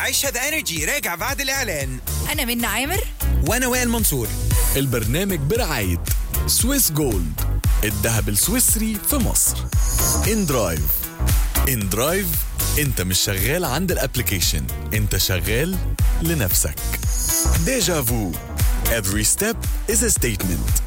عيشها ذا انرجي راجع بعد الاعلان أنا منى عامر وانا وائل منصور البرنامج برعاية سويس جولد الذهب السويسري في مصر ان درايف ان درايف انت مش شغال عند الابليكيشن انت شغال لنفسك ديجا فو every step is a statement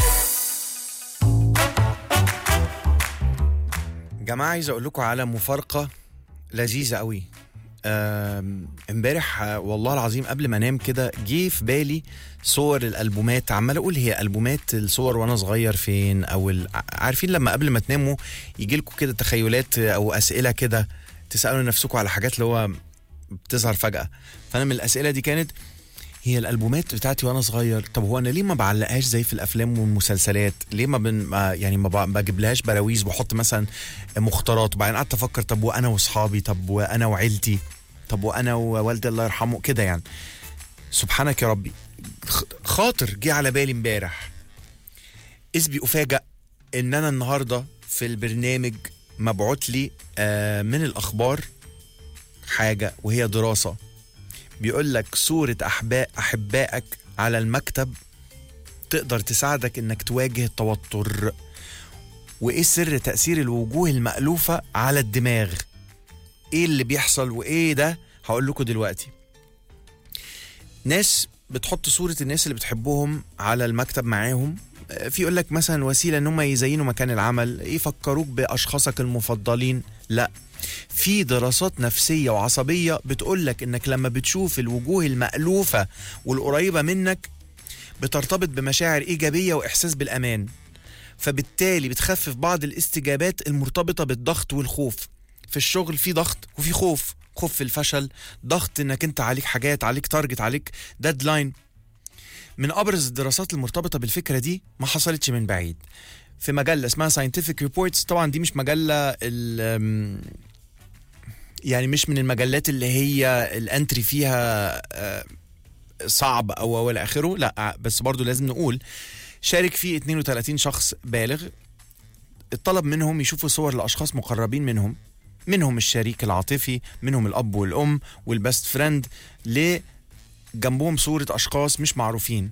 جماعه عايز اقول لكم على مفارقه لذيذه قوي آم، امبارح آه، والله العظيم قبل ما انام كده جه في بالي صور الالبومات عمال اقول هي البومات الصور وانا صغير فين او ال- ع- عارفين لما قبل ما تناموا يجي لكم كده تخيلات او اسئله كده تسالوا نفسكم على حاجات اللي هو بتظهر فجاه فانا من الاسئله دي كانت هي الالبومات بتاعتي وانا صغير طب هو انا ليه ما بعلقهاش زي في الافلام والمسلسلات ليه ما, بن... ما يعني ما ب- بجيبلهاش براويز واحط مثلا مختارات وبعدين قعدت افكر طب وانا واصحابي طب وانا وعيلتي طب وانا ووالدي الله يرحمه كده يعني سبحانك يا ربي خ- خاطر جه على بالي امبارح اذ بي افاجئ ان انا النهارده في البرنامج مبعوت لي آه، من الاخبار حاجه وهي دراسه بيقول لك صورة أحباء أحبائك على المكتب تقدر تساعدك إنك تواجه التوتر وإيه سر تأثير الوجوه المألوفة على الدماغ إيه اللي بيحصل وإيه ده هقول لكم دلوقتي ناس بتحط صورة الناس اللي بتحبهم على المكتب معاهم آه، في يقول لك مثلا وسيلة إن هم يزينوا مكان العمل يفكروك بأشخاصك المفضلين لا في دراسات نفسية وعصبية بتقول لك انك لما بتشوف الوجوه المألوفة والقريبة منك بترتبط بمشاعر إيجابية وإحساس بالأمان فبالتالي بتخفف بعض الاستجابات المرتبطة بالضغط والخوف في الشغل في ضغط وفي خوف خوف في الفشل ضغط انك انت عليك حاجات عليك تارجت عليك ديدلاين من ابرز الدراسات المرتبطه بالفكره دي ما حصلتش من بعيد في مجله اسمها ساينتفك ريبورتس طبعا دي مش مجله ال- أم، يعني مش من المجلات اللي هي الانتري فيها آه، صعب او او الى اخره لا بس برضو لازم نقول شارك فيه 32 شخص بالغ اتطلب منهم يشوفوا صور لاشخاص مقربين منهم منهم الشريك العاطفي منهم الاب والام والبست فريند ل جنبهم صورة أشخاص مش معروفين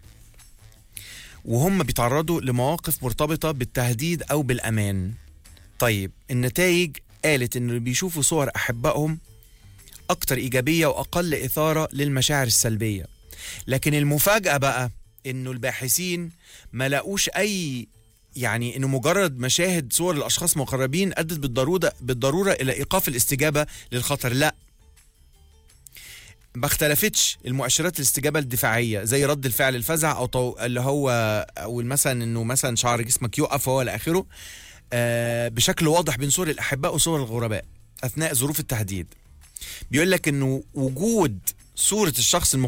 وهم بيتعرضوا لمواقف مرتبطة بالتهديد أو بالأمان طيب النتائج قالت إن اللي بيشوفوا صور أحبائهم أكتر إيجابية وأقل إثارة للمشاعر السلبية لكن المفاجأة بقى إنه الباحثين ما لاقوش أي يعني إنه مجرد مشاهد صور الأشخاص مقربين أدت بالضرورة بالضرورة إلى إيقاف الاستجابة للخطر لا ما اختلفتش المؤشرات الاستجابه الدفاعيه زي رد الفعل الفزع او طو... اللي هو او مثلا انه مثلا شعر جسمك يقف وهو الى اخره آه بشكل واضح بين صور الاحباء وصور الغرباء اثناء ظروف التهديد بيقول لك انه وجود صوره الشخص